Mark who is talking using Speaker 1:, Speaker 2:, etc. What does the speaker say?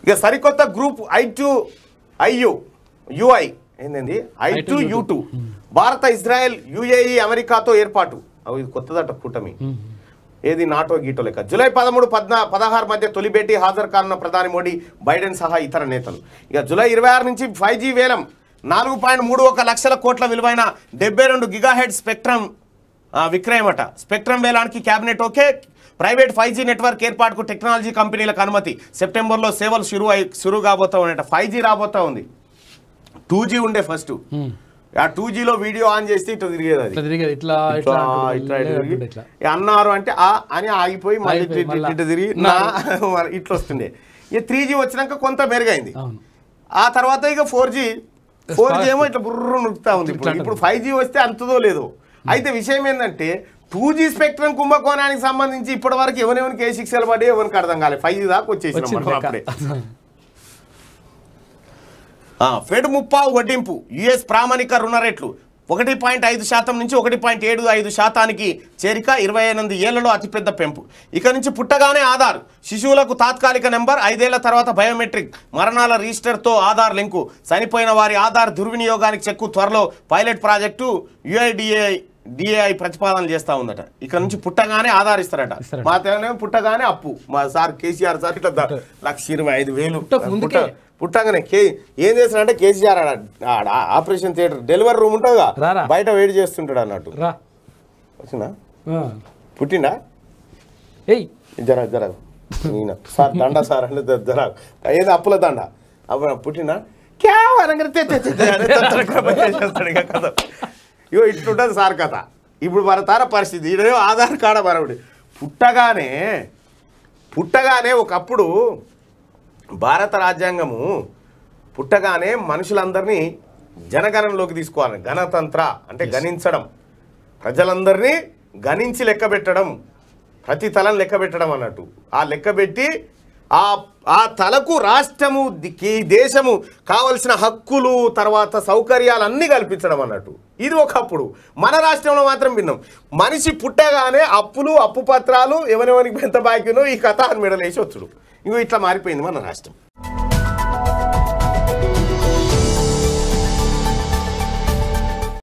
Speaker 1: ఇక సరికొత్త group I two I U U I ఏంటండి I two U two Bharat Israel UAE అమెరికాతో ఏర్పాటు అవి ఇది కొత్తదట కూటమి ఏది నాటో గీటో లెక్క జూలై పదమూడు పద్నా పదహారు మధ్య తొలి భేటీ హాజరు కానున్న ప్రధాని మోడీ బైడెన్ సహా ఇతర నేతలు ఇక జూలై ఇరవై ఆరు నుంచి ఫైవ్ జీ వేలం నాలుగు పాయింట్ మూడు ఒక లక్షల కోట్ల విలువైన డెబ్బై రెండు గిగాహెడ్ స్పెక్ట్రమ్ ఆ, విక్రయమట స్పెక్ట్రమ్ వేలానికి cabinet okay private five G network ఏర్పాటుకు టెక్నాలజీ కంపెనీలకు అనుమతి సెప్టెంబర్లో సేవలు షురు అయి షురు కాబోతా ఉన్నాయట ఫైవ్ జీ రాబోతా ఉంది టూ జీ ఉండే ఫస్ట్ ఆ టూ జీలో వీడియో ఆన్ చేస్తే ఇట్లా తిరిగేది అది
Speaker 2: ఇట్లా తిరిగి ఇట్లా
Speaker 1: ఇట్లా
Speaker 2: ఇట్లా అంటుంది,
Speaker 1: ఇట్లా ఇట్లా
Speaker 2: లేదంటుండే
Speaker 1: తిరిగి
Speaker 2: ఇట్లా
Speaker 1: ఇక అన్నారు అంటే ఆ అని ఆగిపోయి మళ్ళీ
Speaker 2: ఆగిపోయి
Speaker 1: ఇట్లా
Speaker 2: మళ్ళా.
Speaker 1: ఇట్లా తిరిగి నా మరి ఇట్లా వస్తుండే ఇక త్రీ జీ వచ్చినాక కొంత మెరుగైంది
Speaker 2: అవును
Speaker 1: ఆ తర్వాత ఇక ఫోర్ జీ ఫోర్ జీ ఏమో ఇట్లా బుర్ర నుక్కుతా ఉంది ఇప్పుడు
Speaker 2: ఇట్లా
Speaker 1: ఇప్పుడు ఫైవ్ జీ వస్తే అంతదో లేదో అయితే విషయం ఏంటంటే టూ జీ స్పెక్ట్రమ్ కుంభకోణానికి సంబంధించి ఇప్పటి వరకు ఎవరెవరికి ఏ శిక్షలు పడి ఎవరికి అర్థం కాలేదు ఫైవ్ జీ దాకా వచ్చేసినాం
Speaker 2: వచ్చింది
Speaker 1: మనం
Speaker 2: లెక్క.
Speaker 1: అప్పుడే ఆ, ఫెడ్ ముప్పావు వడ్డింపు యుఎస్ ప్రామాణిక రుణ రేట్లు ఒకటి పాయింట్ ఐదు శాతం నుంచి ఒకటి పాయింట్ ఏడు ఐదు శాతానికి చేరిక ఇరవై ఎనిమిది ఏళ్లలో అతిపెద్ద పెంపు ఇక నుంచి పుట్టగానే ఆధార్ శిశువులకు తాత్కాలిక నెంబర్ ఐదేళ్ల తర్వాత బయోమెట్రిక్ మరణాల రిజిస్టర్తో ఆధార్ లింకు చనిపోయిన వారి ఆధార్ దుర్వినియోగానికి చెక్కు త్వరలో పైలట్ ప్రాజెక్టు యుఐడిఏ డిఏఐ ప్రతిపాదన చేస్తా ఉందట ఇక నుంచి పుట్టగానే ఆధార్ ఇస్తారట
Speaker 2: ఇస్తారట.
Speaker 1: మా తెలంగాణ పుట్టగానే అప్పు మా సార్ కేసీఆర్ సార్ ఇట్లా ద- లక్ష ఇరవై ఐదు వేలు
Speaker 2: పుట్టక ముందుకే.
Speaker 1: పుట్ట- పుట్టగానే కే ఏం చేస్తాడంటే కేసీఆర్ ఆడ ఆడ ఆపరేషన్ థియేటర్ డెలివరీ రూమ్ ఉంటుందిగా
Speaker 2: రారా.
Speaker 1: బయట వెయిట్ చేస్తుంటాడు అన్నట్టు
Speaker 2: రా
Speaker 1: వచ్చిందా
Speaker 2: ఆ.
Speaker 1: పుట్టిండా
Speaker 2: ఏయ్
Speaker 1: జర జర ఈయన సార్ దండ సార్ అంటే ద- జర ఏది అప్పుల దండ అప్పుడు పుట్టిండా క్యా అనగానే తె- తె- తె- తె అని తొందరగా పోయి చేస్తాడు ఇక కథ ఇగో ఇట్లుంటుంది సార్ కథ ఇప్పుడు మన తార పరిస్థితి ఈడేమో ఆధార్ కార్డు మనవుడు పుట్టగానే పుట్టగానే ఒకప్పుడు భారత రాజ్యాంగము పుట్టగానే మనుషులందరినీ జనగణనలోకి తీసుకోవాలి గణతంత్ర అంటే గణించడం ప్రజలందరినీ గణించి లెక్క పెట్టడం ప్రతి తలం లెక్క పెట్టడం అన్నట్టు ఆ లెక్క పెట్టి ఆ ఆ తలకు రాష్ట్రము ది- ఈ దేశము కావలసిన హక్కులు తర్వాత సౌకర్యాలు అన్నీ కల్పించడం అన్నట్టు ఇది ఒకప్పుడు మన రాష్ట్రంలో మాత్రం విన్నాం మనిషి పుట్టగానే అప్పులు అప్పు పత్రాలు ఎవరెవరికి ఎంత బాకీనో ఈ కథ అని మెడలేసి వచ్చుడు ఇంకో ఇట్లా మారిపోయింది మన రాష్ట్రం